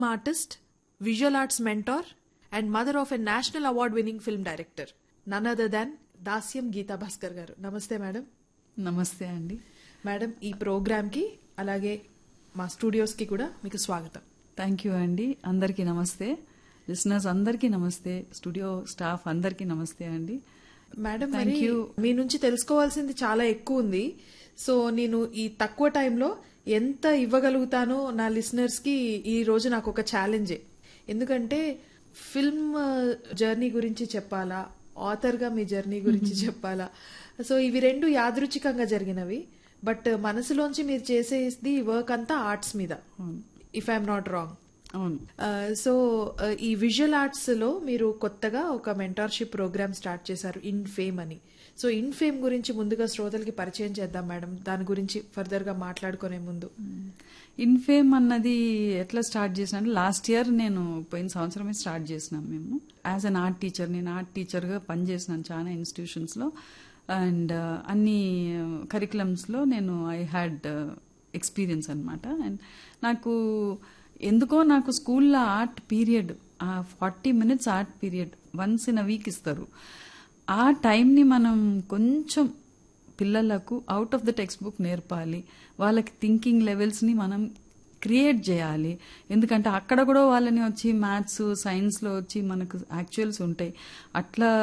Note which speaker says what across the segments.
Speaker 1: artist, visual arts mentor, and mother of a national award winning film director. None other than దాస్యం గీతా భాస్కర్ గారు నమస్తే madam
Speaker 2: నమస్తే అండి
Speaker 1: madam ఈ ప్రోగ్రామ్కి అలాగే మా స్టూడియోస్కి కూడా మీకు స్వాగతం
Speaker 2: థ్యాంక్ యూ అండి అందరికీ నమస్తే లిసనర్స్ అందరికీ నమస్తే స్టూడియో స్టాఫ్ అందరికీ నమస్తే అండి
Speaker 1: మేడం
Speaker 2: Thank
Speaker 1: మరి
Speaker 2: you.
Speaker 1: మీ నుంచి తెలుసుకోవాల్సింది చాలా ఎక్కువ ఉంది సో నేను ఈ తక్కువ టైంలో ఎంత ఇవ్వగలుగుతానో నా లిసనర్స్ కి ఈ రోజు నాకు ఒక ఛాలెంజే ఎందుకంటే ఫిల్మ్ జర్నీ గురించి చెప్పాలా ఆథర్ గా మీ జర్నీ గురించి చెప్పాలా సో ఇవి రెండు యాదృచ్ఛికంగా జరిగినవి బట్ మనసులోంచి మీరు చేసేది వర్క్ అంతా ఆర్ట్స్ మీద ఇఫ్ ఐఎమ్ నాట్ రాంగ్
Speaker 2: అవును
Speaker 1: సో ఈ విజువల్ ఆర్ట్స్ లో మీరు కొత్తగా ఒక మెంటార్షిప్ ప్రోగ్రామ్ స్టార్ట్ చేశారు ఇన్ ఫేమ్ అని సో ఇన్ ఫేమ్ గురించి ముందుగా శ్రోతలకి పరిచయం చేద్దాం మేడం దాని గురించి ఫర్దర్ గా మాట్లాడుకునే ముందు
Speaker 2: ఇన్ఫేమ్ అన్నది ఎట్లా స్టార్ట్ చేసిన లాస్ట్ ఇయర్ నేను పోయిన సంవత్సరమే స్టార్ట్ చేసినాం మేము యాజ్ అన్ ఆర్ట్ టీచర్ నేను ఆర్ట్ టీచర్గా పనిచేసినాను చాలా ఇన్స్టిట్యూషన్స్లో అండ్ అన్ని కరికులమ్స్లో నేను ఐ హ్యాడ్ ఎక్స్పీరియన్స్ అనమాట అండ్ నాకు ఎందుకో నాకు స్కూల్లో art period forty minutes art period once in a week ఇస్తారు ఆ టైంని మనం కొంచెం పిల్లలకు out of the textbook నేర్పాలి వాళ్ళకి థింకింగ్ లెవెల్స్ని మనం క్రియేట్ చేయాలి ఎందుకంటే అక్కడ కూడా వాళ్ళని వచ్చి మ్యాథ్స్ సైన్స్లో వచ్చి మనకు యాక్చువల్స్ ఉంటాయి అట్లా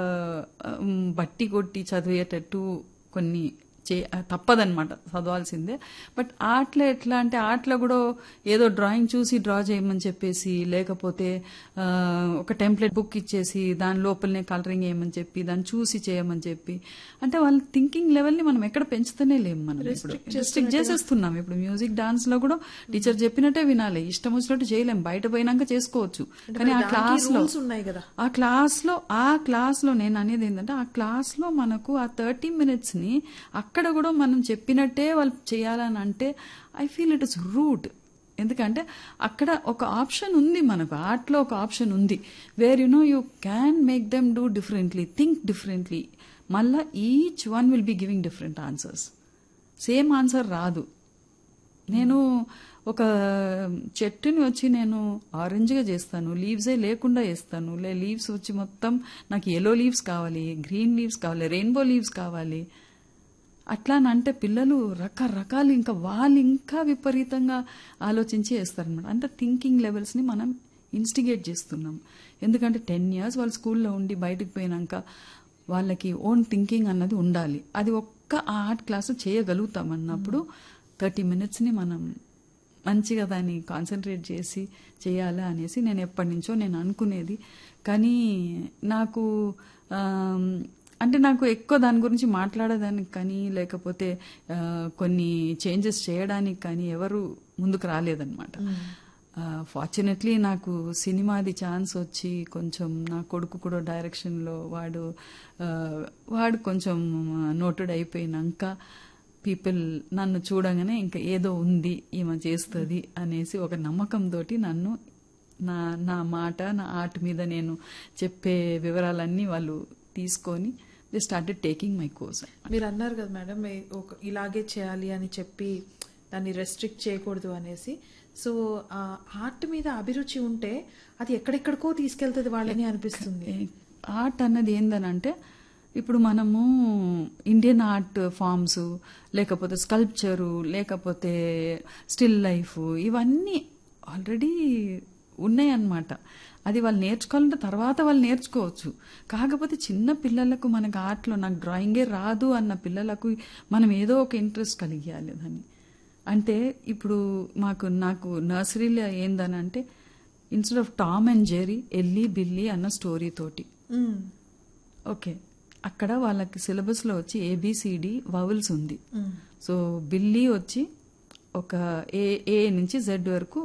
Speaker 2: ఉమ్, బట్టి కొట్టి చదివేటట్టు కొన్ని చే తప్పదనమాట చదవాల్సిందే బట్ ఆర్ట్లో ఎట్లా అంటే ఆర్ట్లో కూడా ఏదో డ్రాయింగ్ చూసి డ్రా చేయమని చెప్పేసి లేకపోతే ఆ, ఒక టెంప్లెట్ బుక్ ఇచ్చేసి దాని లోపలనే కలరింగ్ వేయమని చెప్పి దాన్ని చూసి చేయమని చెప్పి అంటే వాళ్ళ థింకింగ్ లెవెల్ని మనం ఎక్కడ పెంచుతూనే లేము మనం ఇప్పుడు రెస్ట్రిక్ట్ చేసేస్తున్నాం ఇప్పుడు మ్యూజిక్ డాన్స్ లో కూడా టీచర్ చెప్పినట్టే వినాలి ఇష్టం వచ్చినట్టు చేయలేం బయట పోయినాక చేసుకోవచ్చు కానీ ఆ క్లాస్ లో
Speaker 1: రూల్స్ ఉన్నాయి కదా
Speaker 2: ఆ క్లాస్ లో ఆ క్లాస్ లో నేను అనేది ఏంటంటే ఆ క్లాస్ లో మనకు ఆ థర్టీ మినిట్స్ ని అక్కడ కూడా మనం చెప్పినట్టే వాళ్ళు చేయాలని అంటే I feel it is rote ఎందుకంటే అక్కడ ఒక ఆప్షన్ ఉంది మనకు ఆర్ట్లో ఒక ఆప్షన్ ఉంది where you know you can make them do differently think differently మళ్ళా each one will be giving different answers same answer రాదు నేను ఒక చెట్టుని వచ్చి నేను ఆరెంజ్గా చేస్తాను లీవ్సే లేకుండా వేస్తాను లే లీవ్స్ వచ్చి మొత్తం నాకు ఎల్లో లీవ్స్ కావాలి గ్రీన్ లీవ్స్ కావాలి రెయిన్బో లీవ్స్ కావాలి అట్లా అంటే పిల్లలు రకరకాలు ఇంకా వాళ్ళు ఇంకా విపరీతంగా ఆలోచించి వేస్తారనమాట అంటే థింకింగ్ లెవెల్స్ని మనం ఇన్స్టిగేట్ చేస్తున్నాం ఎందుకంటే టెన్ ఇయర్స్ వాళ్ళు స్కూల్లో ఉండి బయటకు పోయినాక వాళ్ళకి ఓన్ థింకింగ్ అన్నది ఉండాలి అది ఒక్క ఆర్ట్ క్లాసు చేయగలుగుతాం అన్నప్పుడు థర్టీ మినిట్స్ని మనం మంచిగా దాన్ని కాన్సన్ట్రేట్ చేసి చేయాలి అనేసి నేను ఎప్పటి నుంచో నేను అనుకునేది కానీ నాకు ఆమ్, అంటే నాకు ఎక్కువ దాని గురించి మాట్లాడడానికి కానీ లేకపోతే ఆ, కొన్ని చేంజెస్ చేయడానికి కానీ ఎవరు ముందుకు రాలేదన్నమాట ఫార్చునేట్లీ నాకు సినిమాది ఛాన్స్ వచ్చి కొంచెం నా కొడుకు కూడా డైరెక్షన్లో వాడు ఆ, వాడు కొంచెం నోటెడ్ అయిపోయినాక పీపుల్ నన్ను చూడగానే ఇంకా ఏదో ఉంది ఈమె చేస్తుంది అనేసి ఒక నమ్మకంతో నన్ను నా నా మాట నా ఆర్ట్ మీద నేను చెప్పే వివరాలన్నీ వాళ్ళు తీసుకొని they started taking my course
Speaker 1: మీరు అన్నారు కదా మేడం ఏ- ఒక ఇలాగే చేయాలి అని చెప్పి దాన్ని రెస్ట్రిక్ట్ చేయకూడదు అనేసి సో ఆ ఆర్ట్ మీద అభిరుచి ఉంటే అది ఎక్కడెక్కడికో తీసుకెళ్తుంది వాళ్ళని అనిపిస్తుంది
Speaker 2: ఆర్ట్ అన్నది ఏందనంటే ఇప్పుడు మనము ఇండియన్ ఆర్ట్ ఫామ్స్ లేకపోతే స్కల్ప్చరు లేకపోతే స్టిల్ లైఫ్ ఇవన్నీ ఆల్రెడీ ఉన్నాయన్నమాట అది వాళ్ళు నేర్చుకోవాలంటే తర్వాత వాళ్ళు నేర్చుకోవచ్చు కాకపోతే చిన్న పిల్లలకు మనకు ఆర్ట్లో నాకు డ్రాయింగే రాదు అన్న పిల్లలకు మనం ఏదో ఒక ఇంట్రెస్ట్ కలిగియాలి దాన్ని అంటే ఇప్పుడు మాకు నాకు నర్సరీలో ఏందనంటే instead of Tom and Jerry ఎల్లి బిల్లి అన్న స్టోరీ తోటి
Speaker 1: మ్మ్.
Speaker 2: ఓకే అక్కడ వాళ్ళకి సిలబస్ లో వచ్చి ఏబిసిడి వవల్స్ ఉంది
Speaker 1: మ్మ్.
Speaker 2: సో బిల్లీ వచ్చి ఒక ఏ ఏ నుంచి జెడ్ వరకు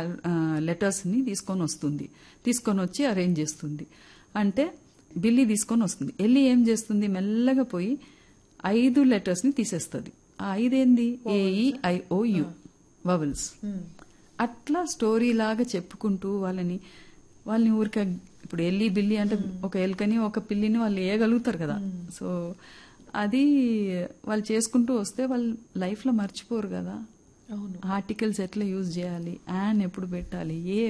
Speaker 2: లెటర్స్ ని తీసుకొని వస్తుంది తీసుకొని వచ్చి అరేంజ్ చేస్తుంది అంటే బిల్లీ తీసుకొని వస్తుంది ఎల్లి ఏం చేస్తుంది మెల్లగా పోయి ఐదు లెటర్స్ ని తీసేస్తుంది ఆ ఐదేంది ఏఈ ఐఓయు వవల్స్
Speaker 1: మ్మ్.
Speaker 2: అట్లా స్టోరీ లాగా చెప్పుకుంటూ వాళ్ళని వాళ్ళని ఊరికే ఇప్పుడు ఎల్లి బిల్లి అంటే ఒక ఎలుకని ఒక పిల్లిని వాళ్ళు వేయగలుగుతారు కదా సో అది వాళ్ళు చేసుకుంటూ వస్తే వాళ్ళు లైఫ్లో మర్చిపోరు కదా
Speaker 1: అవును
Speaker 2: ఆర్టికల్స్ ఎట్లా యూజ్ చేయాలి యాన్ ఎప్పుడు పెట్టాలి ఏ